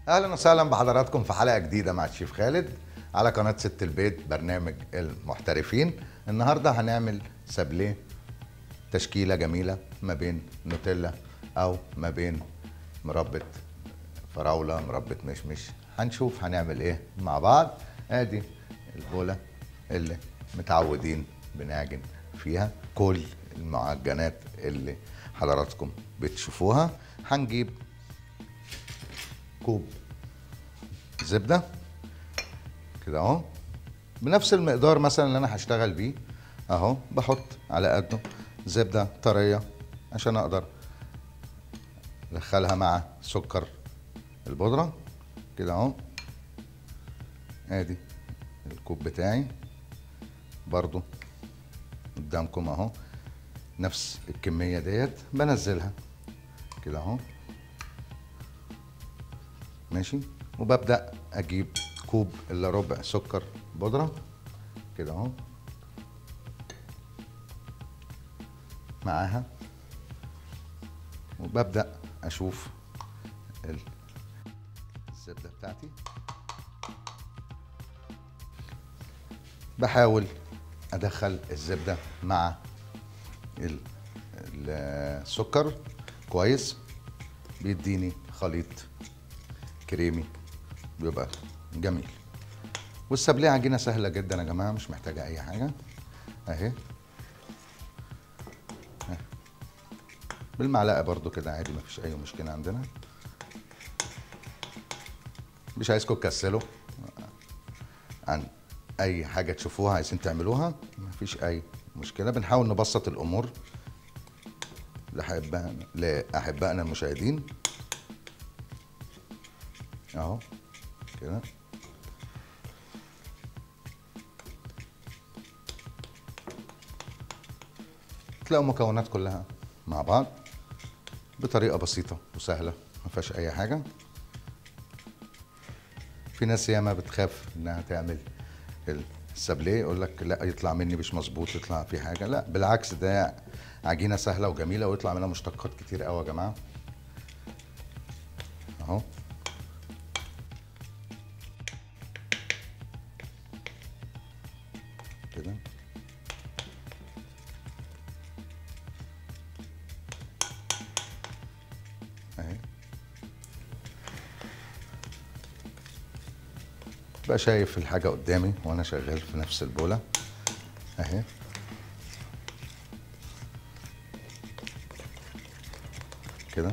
اهلا وسهلا بحضراتكم في حلقه جديده مع الشيف خالد على قناه ست البيت برنامج المحترفين النهارده هنعمل سابليه تشكيله جميله ما بين نوتيلا او ما بين مربى فراوله مربى مشمش هنشوف هنعمل ايه مع بعض ادي البوله اللي متعودين بنعجن فيها كل المعجنات اللي حضراتكم بتشوفوها هنجيب كوب زبده كده اهو بنفس المقدار مثلا اللي انا هشتغل بيه اهو بحط على قده زبده طريه عشان اقدر ادخلها مع سكر البودره كده اهو ادي الكوب بتاعي برضو قدامكم اهو نفس الكميه ديت بنزلها كده اهو ماشي وببدا اجيب كوب الا ربع سكر بودره كده اهو معاها وببدا اشوف الزبده بتاعتي بحاول ادخل الزبده مع ال- السكر كويس بيديني خليط كريمي بيبقى جميل والسبليه عجينه سهله جدا يا جماعه مش محتاجه اي حاجه اهي أهي. بالمعلقه برضو كده عادي مفيش اي مشكله عندنا مش عايزكم تكسلوا عن اي حاجه تشوفوها عايزين تعملوها مفيش اي مشكله بنحاول نبسط الامور لأحبائنا لاحبائنا المشاهدين اهو كده تلاقوا المكونات كلها مع بعض بطريقه بسيطه وسهله ما فيهاش اي حاجه في ناس ياما بتخاف انها تعمل السابليه يقول لك لا يطلع مني مش مظبوط يطلع في حاجه لا بالعكس ده عجينه سهله وجميله ويطلع منها مشتقات كتير قوي يا جماعه اهو كده اهي بقى شايف الحاجة قدامي وانا شغال في نفس البولة اهي كده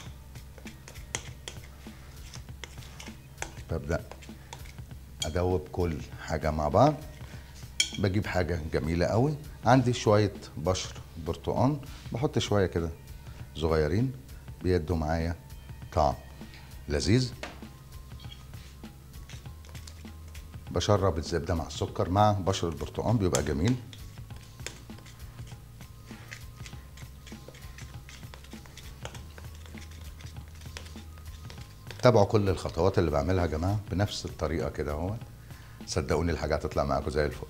ببدأ ادوب كل حاجة مع بعض بجيب حاجة جميلة قوي عندي شوية بشر برتقان بحط شوية كده صغيرين بيدوا معايا طعم لذيذ بشرب الزبده مع السكر مع بشر البرتقال بيبقى جميل تابعوا كل الخطوات اللي بعملها يا جماعه بنفس الطريقه كده اهو صدقوني الحاجه هتطلع معاكم زي الفل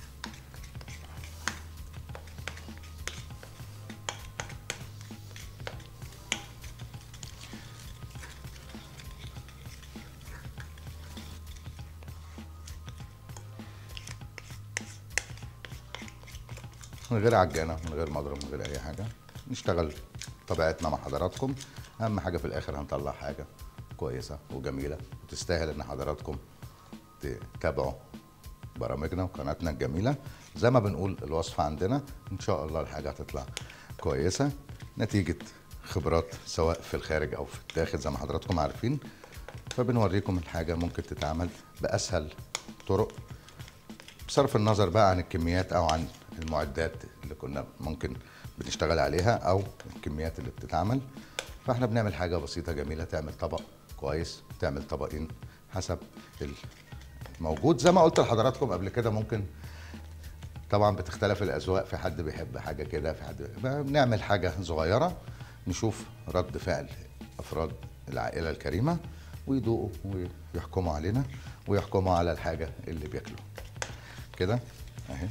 من غير عجانه من غير مضرب من غير اي حاجه نشتغل طبيعتنا مع حضراتكم اهم حاجه في الاخر هنطلع حاجه كويسه وجميله وتستاهل ان حضراتكم تتابعوا برامجنا وقناتنا الجميله زي ما بنقول الوصفه عندنا ان شاء الله الحاجه هتطلع كويسه نتيجه خبرات سواء في الخارج او في الداخل زي ما حضراتكم عارفين فبنوريكم الحاجه ممكن تتعمل باسهل طرق بصرف النظر بقى عن الكميات او عن المعدات اللي كنا ممكن بنشتغل عليها او الكميات اللي بتتعمل فاحنا بنعمل حاجه بسيطه جميله تعمل طبق كويس تعمل طبقين حسب الموجود زي ما قلت لحضراتكم قبل كده ممكن طبعا بتختلف الاذواق في حد بيحب حاجه كده في حد بنعمل حاجه صغيره نشوف رد فعل افراد العائله الكريمه ويدوقوا ويحكموا علينا ويحكموا على الحاجه اللي بياكلوا كده اهي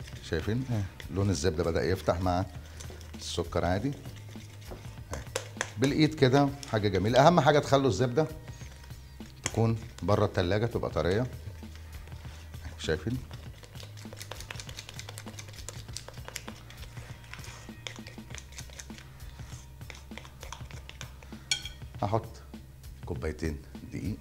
شايفين آه. لون الزبده بدا يفتح مع السكر عادي أهي. بالايد كده حاجه جميله اهم حاجه تخلوا الزبده تكون بره التلاجة تبقى طريه شايفين هحط كوبايتين دقيق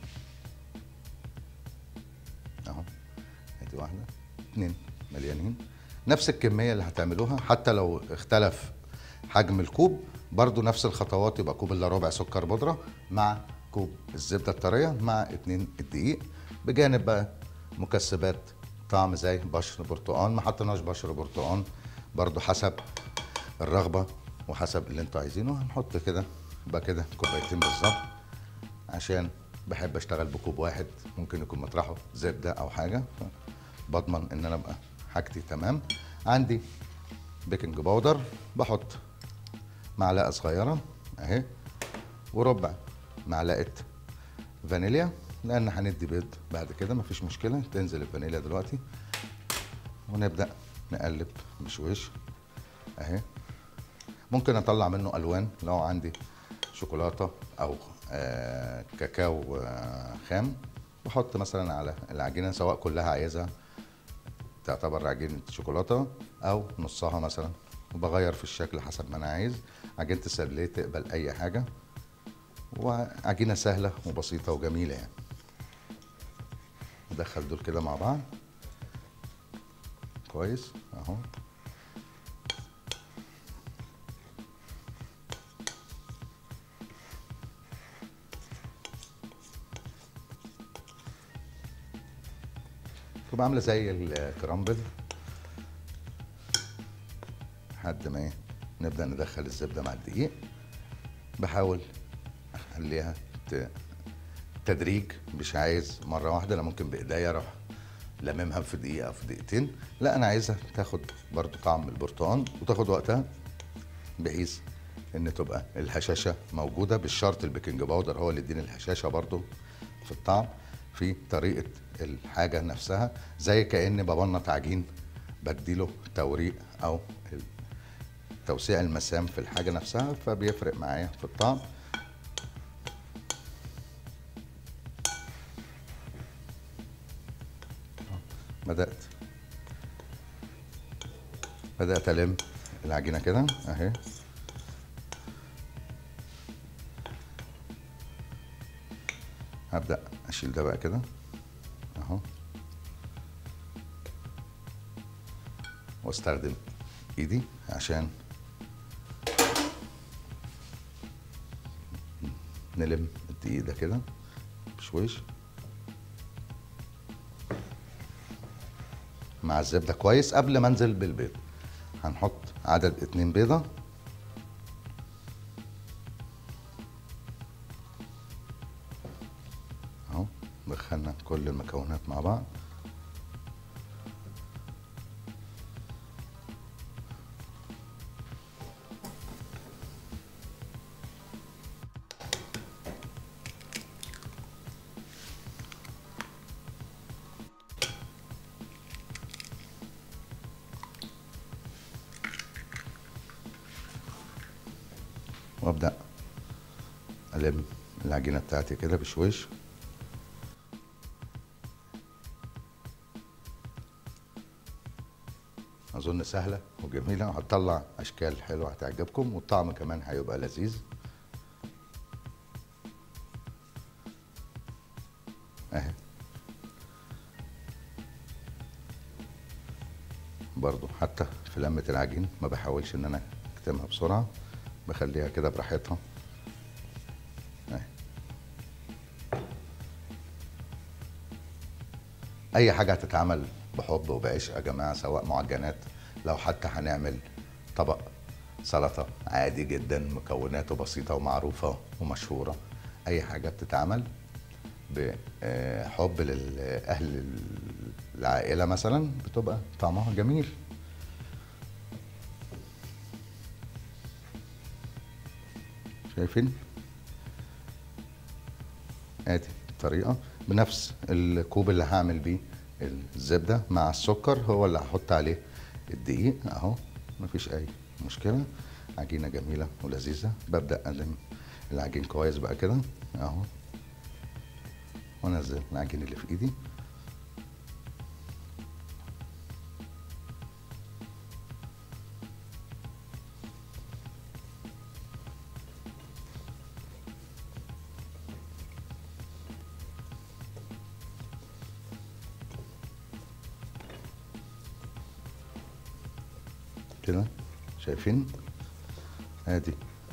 اهو ادي واحده اتنين مليانين نفس الكميه اللي هتعملوها حتى لو اختلف حجم الكوب برضو نفس الخطوات يبقى كوب الا ربع سكر بودره مع كوب الزبده الطريه مع اتنين الدقيق بجانب بقى مكسبات طعم زي بشر برتقان ما حطيناش بشر برتقان برضو حسب الرغبه وحسب اللي انتوا عايزينه هنحط كده يبقى كده كوبايتين بالظبط عشان بحب اشتغل بكوب واحد ممكن يكون مطرحه زبده او حاجه بضمن ان انا ابقى حاجتي تمام عندي بيكنج باودر بحط معلقه صغيره اهي وربع معلقه فانيليا لان هندي بيض بعد كده مفيش مشكله تنزل الفانيليا دلوقتي ونبدا نقلب بشويش اهي ممكن اطلع منه الوان لو عندي شوكولاته او آه كاكاو آه خام بحط مثلا على العجينه سواء كلها عايزها تعتبر عجينه شوكولاته او نصها مثلا وبغير في الشكل حسب ما انا عايز عجينه السابليه تقبل اي حاجه وعجينه سهله وبسيطه وجميله يعني ندخل دول كده مع بعض كويس اهو تبقى عامله زي الكرامبل لحد ما ايه نبدا ندخل الزبده مع الدقيق بحاول اخليها ت- تدريج مش عايز مره واحده انا ممكن بايديا اروح لممها في دقيقه او في دقيقتين لا انا عايزها تاخد برضو طعم البرتقال وتاخد وقتها بحيث ان تبقى الهشاشه موجوده بالشرط البيكنج باودر هو اللي يديني الهشاشه برضو في الطعم في طريقه الحاجه نفسها زي كاني ببنط عجين بديله توريق او ال- توسيع المسام في الحاجه نفسها فبيفرق معايا في الطعم بدات بدات الم العجينه كده اهي هبدا اشيل ده بقى كده اهو واستخدم ايدي عشان نلم الدقيق ده كده بشويش مع الزبده كويس قبل ما انزل بالبيض هنحط عدد اتنين بيضه اهو دخلنا كل المكونات مع بعض وابدا الم العجينه بتاعتي كده بشويش اظن سهله وجميله وهتطلع اشكال حلوه هتعجبكم والطعم كمان هيبقى لذيذ اهي برضو حتى في لمة العجين ما بحاولش ان انا اكتمها بسرعة بخليها كده براحتها اهي. اي حاجة هتتعمل بحب وبعشق يا جماعة سواء معجنات لو حتى هنعمل طبق سلطة عادي جدا مكوناته بسيطة ومعروفة ومشهورة اي حاجة بتتعمل بحب لأهل العائلة مثلا بتبقى طعمها جميل شايفين ادي الطريقة بنفس الكوب اللي هعمل بيه الزبدة مع السكر هو اللي هحط عليه الدقيق اهو مفيش اي مشكلة عجينة جميلة ولذيذة ببدأ ألم العجين كويس بقى كده اهو وانزل العجين اللي في ايدي كده شايفين ادي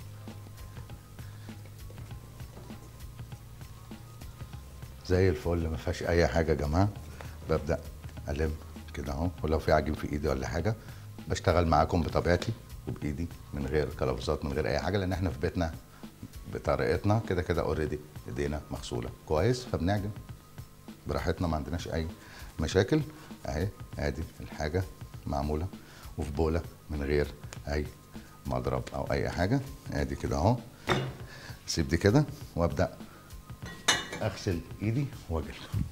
زي الفل ما فيهاش اي حاجه يا جماعه ببدا الم كده اهو ولو في عجين في ايدي ولا حاجه بشتغل معاكم بطبيعتي وبايدي من غير كلفظات من غير اي حاجه لان احنا في بيتنا بطريقتنا كده كده اوريدي ايدينا مغسوله كويس فبنعجن براحتنا ما عندناش اي مشاكل اهي ادي الحاجه معموله وفي بوله من غير اي مضرب او اي حاجه ادي كده اهو سيب دي كده وابدا اغسل ايدي واجل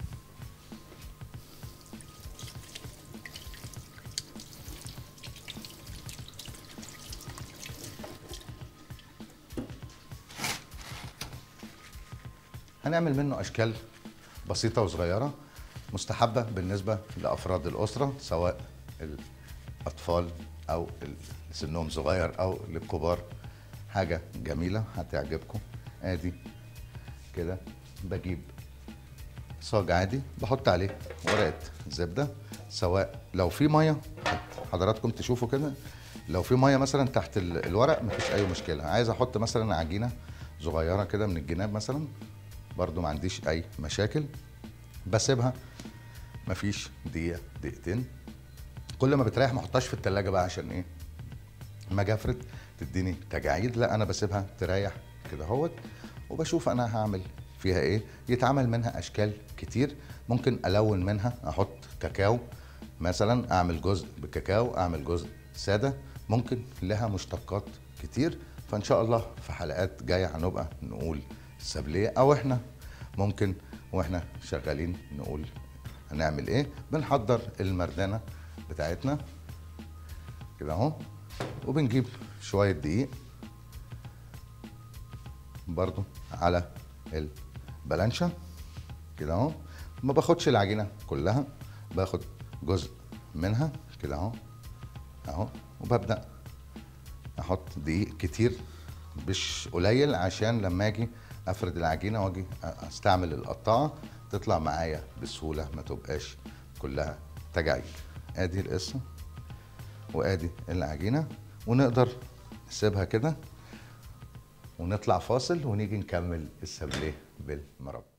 هنعمل منه اشكال بسيطه وصغيره مستحبه بالنسبه لافراد الاسره سواء الاطفال او اللي سنهم صغير او للكبار حاجه جميله هتعجبكم ادي كده بجيب صاج عادي بحط عليه ورقه زبده سواء لو في ميه حضراتكم تشوفوا كده لو في ميه مثلا تحت ال- الورق مفيش اي مشكله عايز احط مثلا عجينه صغيره كده من الجناب مثلا برضو ما عنديش اي مشاكل بسيبها مفيش دقيقه دقيقتين كل ما بتريح ما احطهاش في التلاجة بقى عشان ايه ما اجي افرد تديني تجاعيد لا انا بسيبها تريح كده اهوت وبشوف انا هعمل فيها ايه يتعمل منها اشكال كتير ممكن الون منها احط كاكاو مثلا اعمل جزء بالكاكاو اعمل جزء ساده ممكن لها مشتقات كتير فان شاء الله في حلقات جايه هنبقى نقول السبليه او احنا ممكن واحنا شغالين نقول هنعمل ايه بنحضر المردانه بتاعتنا كده اهو وبنجيب شويه دقيق برضو على البلانشا كده اهو ما باخدش العجينه كلها باخد جزء منها كده اهو اهو وببدا احط دقيق كتير مش قليل عشان لما اجي افرد العجينه واجي استعمل القطاعه تطلع معايا بسهوله ما تبقاش كلها تجاعيد ادي القصه وادي العجينه ونقدر نسيبها كده ونطلع فاصل ونيجي نكمل السابليه بالمربى